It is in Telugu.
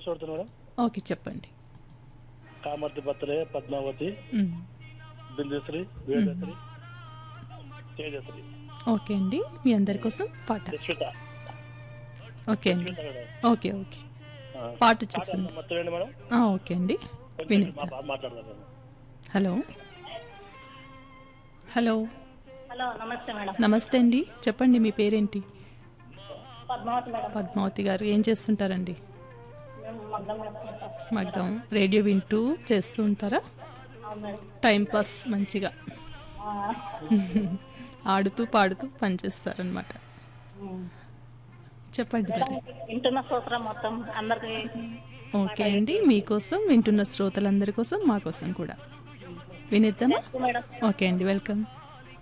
చూడతాను మేడం ఓకే చెప్పండి కామర్తి బర్త్డే పద్మావతి మ్, బిందుశ్రీ వేదశ్రీ తేజశ్రీ ఓకే అండి మీ అందరి కోసం పాట యశ్విత ఓకే అండి యశ్విత మేడం ఓకే ఓకే ఆ. పాట పాట వచ్చేస్తుంది మొత్తం ఏంటి మేడం ఆ, ఓకే అండి కొంచెం వినేద్దాం మా బాబు మాట్లాడదాం మేడం హలో హలో హలో నమస్తే మేడం నమస్తే అండి చెప్పండి మీ పేరేంటి పద్మావతి మేడం పద్మావతి గారు ఏం చేస్తుంటారండి మేము మగ్గం వేసుకుంటాం మగ్గం రేడియో వింటూ చేస్తూ ఉంటారా అవును మేడం టైం పాస్ మంచిగా ఆ, ఆడుతూ పాడుతూ పనిచేస్తారనమాట ఉమ్. చెప్పండి మేడం మరి వింటున్న సూత్రం మొత్తం అందరికి ఓకే అండి మీకోసం వింటున్న శ్రోతలందరి కోసం మా కోసం కూడా వినిద్దామా మేడం ఓకే అండి వెల్కమ్